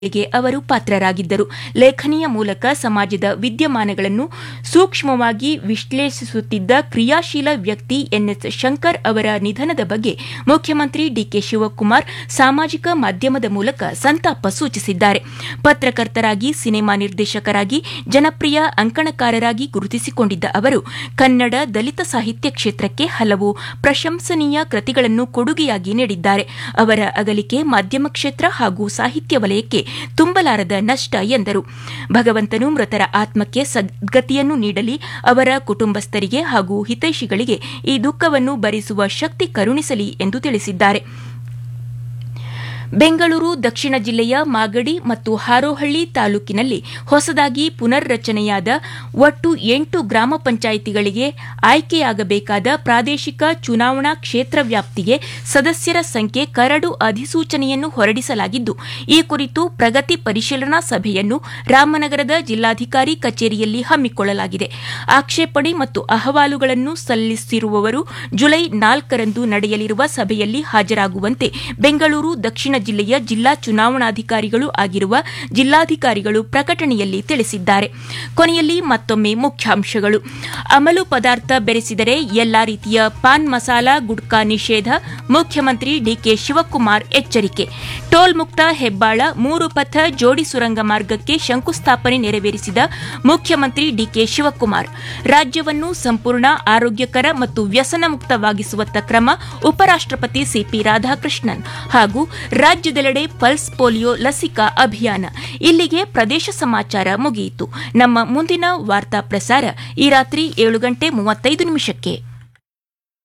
ಗೆ ಅವರು ಪಾತ್ರರಾಗಿದ್ದರು ಲೇಖನಿಯ ಮೂಲಕ ಸಮಾಜದ ವಿದ್ಯಮಾನಗಳನ್ನು ಸೂಕ್ಷ್ಮವಾಗಿ ವಿಶ್ಲೇಷಿಸುತ್ತಿದ್ದ ಕ್ರಿಯಾಶೀಲ ವ್ಯಕ್ತಿ ಎನ್ಎಸ್ ಶಂಕರ್ ಅವರ ನಿಧನದ ಬಗ್ಗೆ ಮುಖ್ಯಮಂತ್ರಿ ಡಿಕೆ ಶಿವಕುಮಾರ್ ಸಾಮಾಜಿಕ ಮಾಧ್ಯಮದ ಮೂಲಕ ಸಂತಾಪ ಸೂಚಿಸಿದ್ದಾರೆ ಪತ್ರಕರ್ತರಾಗಿ ಸಿನಿಮಾ ನಿರ್ದೇಶಕರಾಗಿ ಜನಪ್ರಿಯ ಅಂಕಣಕಾರರಾಗಿ ಗುರುತಿಸಿಕೊಂಡಿದ್ದ ಅವರು ಕನ್ನಡ ದಲಿತ ಸಾಹಿತ್ಯ ಕ್ಷೇತ್ರಕ್ಕೆ ಹಲವು ಪ್ರಶಂಸನೀಯ ಕೃತಿಗಳನ್ನು ಕೊಡುಗೆಯಾಗಿ ನೀಡಿದ್ದಾರೆ ಅವರ ಅಗಲಿಕೆ ಮಾಧ್ಯಮ ಕ್ಷೇತ್ರ ಹಾಗೂ ಸಾಹಿತ್ಯ ವಲಯಕ್ಕೆ ತುಂಬಲಾರದ ನಷ್ಟ ಎಂದರು ಭಗವಂತನು ಮೃತರ ಆತ್ಮಕ್ಕೆ ಸದ್ಗತಿಯನ್ನು ನೀಡಲಿ ಅವರ ಕುಟುಂಬಸ್ಥರಿಗೆ ಹಾಗೂ ಹಿತೈಷಿಗಳಿಗೆ ಈ ದುಃಖವನ್ನು ಭರಿಸುವ ಶಕ್ತಿ ಕರುಣಿಸಲಿ ಎಂದು ತಿಳಿಸಿದ್ದಾರೆ ಬೆಂಗಳೂರು ದಕ್ಷಿಣ ಜಿಲ್ಲೆಯ ಮಾಗಡಿ ಮತ್ತು ಹಾರೋಹಳ್ಳಿ ತಾಲೂಕಿನಲ್ಲಿ ಹೊಸದಾಗಿ ಪುನರ್ರಚನೆಯಾದ ಒಟ್ಟು ಎಂಟು ಗ್ರಾಮ ಪಂಚಾಯಿತಿಗಳಿಗೆ ಆಯ್ಕೆಯಾಗಬೇಕಾದ ಪ್ರಾದೇಶಿಕ ಚುನಾವಣಾ ಕ್ಷೇತ್ರ ವ್ಯಾಪ್ತಿಗೆ ಸದಸ್ಯರ ಸಂಖ್ಯೆ ಕರಡು ಅಧಿಸೂಚನೆಯನ್ನು ಹೊರಡಿಸಲಾಗಿದ್ದು ಈ ಕುರಿತು ಪ್ರಗತಿ ಪರಿಶೀಲನಾ ಸಭೆಯನ್ನು ರಾಮನಗರದ ಜಿಲ್ಲಾಧಿಕಾರಿ ಕಚೇರಿಯಲ್ಲಿ ಹಮ್ಮಿಕೊಳ್ಳಲಾಗಿದೆ ಆಕ್ಷೇಪಣೆ ಮತ್ತು ಅಹವಾಲುಗಳನ್ನು ಸಲ್ಲಿಸಿರುವವರು ಜುಲೈ ನಾಲ್ಕರಂದು ನಡೆಯಲಿರುವ ಸಭೆಯಲ್ಲಿ ಹಾಜರಾಗುವಂತೆ ಬೆಂಗಳೂರು ದಕ್ಷಿಣ ಜಿಲ್ಲೆಯ ಜಿಲ್ಲಾ ಚುನಾವಣಾಧಿಕಾರಿಗಳು ಆಗಿರುವ ಜಿಲ್ಲಾಧಿಕಾರಿಗಳು ಪ್ರಕಟಣೆಯಲ್ಲಿ ತಿಳಿಸಿದ್ದಾರೆ ಕೊನೆಯಲ್ಲಿ ಮತ್ತೊಮ್ಮೆ ಮುಖ್ಯಾಂಶಗಳು ಅಮಲು ಪದಾರ್ಥ ಬೆರೆಸಿದರೆ ಎಲ್ಲಾ ರೀತಿಯ ಪಾನ್ ಮಸಾಲ ಗುಡ್ಕಾ ನಿಷೇಧ ಮುಖ್ಯಮಂತ್ರಿ ಡಿಕೆ ಶಿವಕುಮಾರ್ ಎಚ್ಚರಿಕೆ ಟೋಲ್ ಮುಕ್ತ ಹೆಬ್ಬಾಳ ಮೂರು ಪಥ ಜೋಡಿ ಸುರಂಗ ಮಾರ್ಗಕ್ಕೆ ಶಂಕುಸ್ಥಾಪನೆ ನೆರವೇರಿಸಿದ ಮುಖ್ಯಮಂತ್ರಿ ಡಿಕೆ ಶಿವಕುಮಾರ್ ರಾಜ್ಯವನ್ನು ಸಂಪೂರ್ಣ ಆರೋಗ್ಯಕರ ಮತ್ತು ವ್ಯಸನ ಮುಕ್ತವಾಗಿಸುವತ್ತ ಕ್ರಮ ಉಪರಾಷ್ಟಪತಿ ಸಿಪಿ ರಾಧಾಕೃಷ್ಣನ್ ಹಾಗೂ ರಾಜ್ಯದೆಲ್ಲೆಡೆ ಪಲ್ಸ್ ಪೋಲಿಯೋ ಲಸಿಕಾ ಅಭಿಯಾನ ಇಲ್ಲಿಗೆ ಪ್ರದೇಶ ಸಮಾಚಾರ ಮುಗಿಯಿತು ನಮ್ಮ ಮುಂದಿನ ವಾರ್ತಾ ಪ್ರಸಾರ ಈ ರಾತ್ರಿ ಏಳು ಗಂಟೆ ಮೂವತ್ತೈದು ನಿಮಿಷಕ್ಕೆ